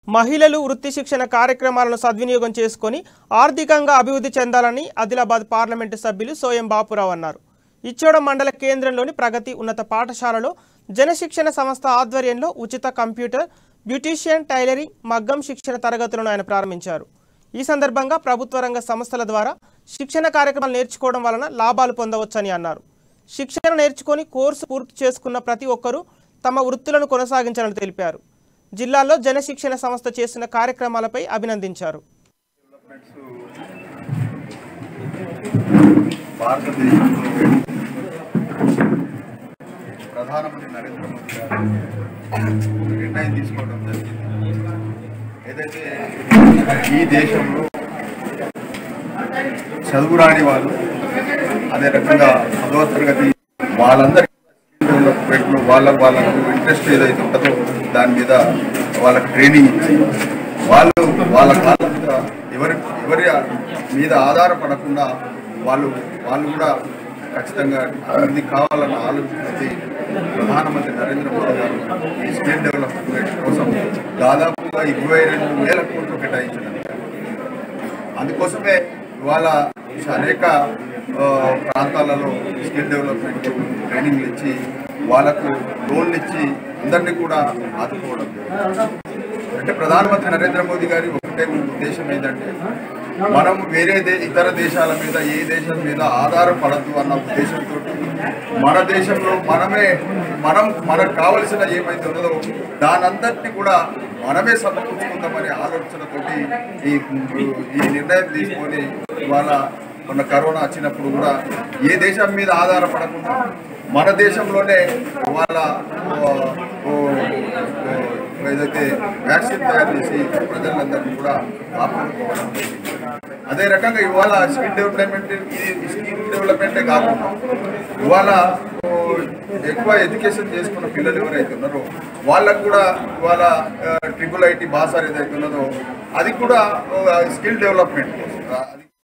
మహిళలు వృత్తి శిక్షణ కార్యక్రమాలను సద్వినియోగం చేసుకొని ఆర్థికంగా అభివృద్ధి చెందాలని ఆదిలాబాద్ పార్లమెంటు సభ్యులు సోయం బాపురావు అన్నారు ఇచ్చోడ మండల కేంద్రంలోని ప్రగతి ఉన్నత పాఠశాలలో జనశిక్షణ సంస్థ ఆధ్వర్యంలో ఉచిత కంప్యూటర్ బ్యూటీషియన్ టైలరింగ్ మగ్గం శిక్షణ తరగతులను ఆయన ప్రారంభించారు ఈ సందర్భంగా ప్రభుత్వ రంగ సంస్థల ద్వారా శిక్షణ కార్యక్రమాలు నేర్చుకోవడం వలన లాభాలు పొందవచ్చని అన్నారు శిక్షణ నేర్చుకొని కోర్సు పూర్తి చేసుకున్న ప్రతి ఒక్కరూ తమ వృత్తులను కొనసాగించాలని తెలిపారు జిల్లాలో జనశిక్షణ సంస్థ చేసిన కార్యక్రమాలపై అభినందించారు భారతదేశంలో ప్రధానమంత్రి నరేంద్ర మోదీ గారు ఒక నిర్ణయం తీసుకోవడం జరిగింది ఏదైతే ఈ దేశంలో చదువు రాని వాళ్ళు అదే రకంగా పదవ తరగతి వాళ్ళందరికీ డెవలప్మెంట్లో వాళ్ళ వాళ్ళకు ఇంట్రెస్ట్ ఏదైతే ఉంటుందో దాని మీద వాళ్ళకి ట్రైనింగ్ ఇచ్చి వాళ్ళు వాళ్ళ కాళ్ళ మీద ఎవరి ఎవరి మీద ఆధారపడకుండా వాళ్ళు వాళ్ళు కూడా ఖచ్చితంగా అభివృద్ధి కావాలన్న ఆలోచనతోటి ప్రధానమంత్రి నరేంద్ర మోదీ గారు ఈ స్కిల్ డెవలప్మెంట్ కోసం దాదాపుగా ఇరవై రెండు వేల కోట్లు కేటాయించడం అందుకోసమే ఇవాళ అనేక ఆ, ప్రాంతాలలో స్కిల్ డెవలప్మెంట్ ట్రైనింగ్లు ఇచ్చి వాళ్ళకు లోన్లు ఇచ్చి అందరినీ కూడా ఆదుకోవడం జరుగుతుంది. అంటే ప్రధానమంత్రి నరేంద్ర మోదీ గారి ఒకటే ఉద్దేశం ఏంటంటే మనం వేరే దే ఇతర దేశాల మీద ఏ దేశం మీద ఆధారపడద్దు అన్న ఉద్దేశంతో మన దేశంలో మనమే మనం మనకు కావలసిన ఏమైతే ఉన్నదో దానంతటిని కూడా మనమే సమకూర్చుకుందామనే ఆలోచనతోటి ఈ ఈ నిర్ణయం తీసుకొని ఇవాళ మొన్న కరోనా వచ్చినప్పుడు కూడా ఏ దేశం మీద ఆధారపడకుండా మన దేశంలోనే వాళ్ళ ఏదైతే వ్యాక్సిన్ తయారు చేసి ప్రజలందరినీ కూడా కాపాడుకోవడం జరిగింది. అదే రకంగా ఇవాళ స్కిల్ డెవలప్మెంట్ ఇది స్కిల్ డెవలప్మెంటే కాకుండా ఇవాళ ఓ, ఎక్కువ ఎడ్యుకేషన్ చేసుకున్న పిల్లలు ఎవరైతే ఉన్నారో వాళ్ళకు కూడా ఇవాళ ట్రిపుల్ ఐటీ బాసార్ ఏదైతే ఉన్నదో అది కూడా స్కిల్ డెవలప్మెంట్ అది